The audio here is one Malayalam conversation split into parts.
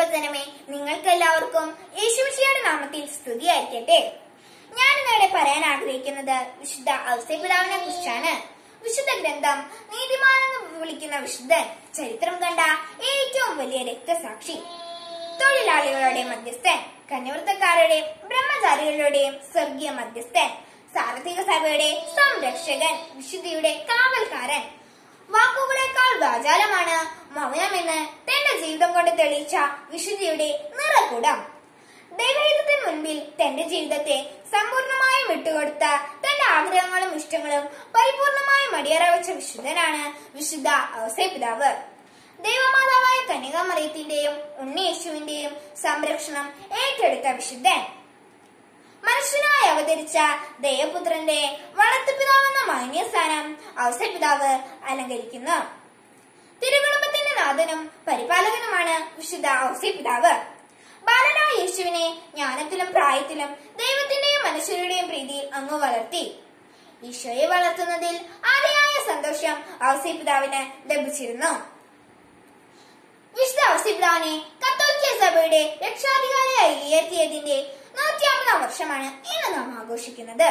ദൈവജനമേ നിങ്ങൾക്കെല്ലാവർക്കും യേശുമിഷിയുടെ നാമത്തിൽ സ്തുതിയായിരിക്കട്ടെ ഞാൻ ഇന്നിവിടെ പറയാൻ ആഗ്രഹിക്കുന്നത് വിശുദ്ധ ഔസേപിതാവിനെ കുറിച്ചാണ് വിശുദ്ധ ഗ്രന്ഥം നീതിമാനെന്ന് വിളിക്കുന്ന വിശുദ്ധൻ ചരിത്രം കണ്ട ഏറ്റവും വലിയ രക്തസാക്ഷി തൊഴിലാളികളുടെ മധ്യസ്ഥൻ കന്യവൃത്തക്കാരുടെയും ബ്രഹ്മചാരികളുടെയും സ്വർഗീയ മധ്യസ്ഥൻ സാർവത്രിക സഭയുടെ സംരക്ഷകൻ വിശുദ്ധിയുടെ കാവൽക്കാരൻ വാക്കുകളെക്കാൾ വാചാലമാണ് മൗനമെന്ന് തന്റെ ജീവിതം കൊണ്ട് തെളിയിച്ച വിശുദ്ധിയുടെ നിറകുടം ദൈവഹിതത്തിന് മുൻപിൽ തന്റെ ജീവിതത്തെ സമ്പൂർണമായും വിട്ടുകൊടുത്ത തന്റെ ആഗ്രഹങ്ങളും ഇഷ്ടങ്ങളും പരിപൂർണമായും അടിയറ വെച്ച വിശുദ്ധനാണ് വിശുദ്ധ ഔസേപിതാവ് ദൈവമാതാവായ കന്യകാമറിയത്തിന്റെയും ഉണ്ണിയേശുവിന്റെയും സംരക്ഷണം ഏറ്റെടുത്ത വിശുദ്ധൻ മനുഷ്യനായി അവതരിച്ച ദൈവപുത്രന്റെ വളർത്തുപിതാവെന്ന മാന്യസ്ഥാനം ഔസപിതാവ് അലങ്കരിക്കുന്നു തിരുകുടുംബത്തിന്റെ നാഥനും പരിപാലകനുമാണ് വിശുദ്ധ ഔസപിതാവ് ബാലനായ യേശുവിനെ ജ്ഞാനത്തിലും പ്രായത്തിലും ദൈവത്തിന്റെയും മനുഷ്യരുടെയും പ്രീതിയിൽ അങ്ങ് വളർത്തി ഈശോയെ വളർത്തുന്നതിൽ അതിയായ സന്തോഷം ഔസപിതാവിന് ലഭിച്ചിരുന്നു വിശുദ്ധ ഔസപിതാവിനെ കത്തോലിക്ക സഭയുടെ രക്ഷാധികാരിയായി ഉയർത്തിയതിന്റെ നൂറ്റിയാമ്പതാം വർഷമാണ് ഇന്ന് നാം ആഘോഷിക്കുന്നത്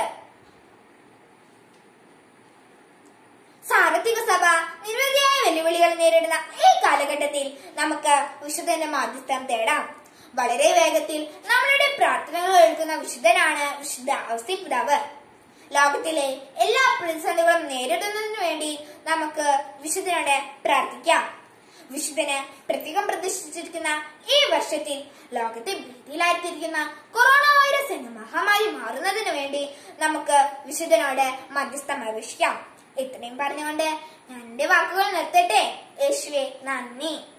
സാർവത്രിക സഭ നിരവധിയായ വെല്ലുവിളികൾ നേരിടുന്ന ഈ കാലഘട്ടത്തിൽ നമുക്ക് വിശുദ്ധന്റെ മാധ്യസ്ഥം തേടാം വളരെ വേഗത്തിൽ നമ്മളുടെ പ്രാർത്ഥനകൾ കേൾക്കുന്ന വിശുദ്ധനാണ് വിശുദ്ധ ഔസിപിതാവ് ലോകത്തിലെ എല്ലാ പ്രതിസന്ധികളും നേരിടുന്നതിനു വേണ്ടി നമുക്ക് വിശുദ്ധനോട് പ്രാർത്ഥിക്കാം വിശുദ്ധന് പ്രത്യേകം പ്രതിഷ്ഠിച്ചിരിക്കുന്ന ഈ വർഷത്തിൽ ലോകത്തെ ഭീതിയിലായിരിക്കുന്ന കൊറോണ വൈറസ് എന്ന മഹാമാരി മാറുന്നതിന് വേണ്ടി നമുക്ക് വിശുദ്ധനോട് മധ്യസ്ഥം അപേക്ഷിക്കാം ഇത്രയും പറഞ്ഞുകൊണ്ട് ഞാൻ എന്റെ വാക്കുകൾ നിർത്തട്ടെ യേശുവെ നന്ദി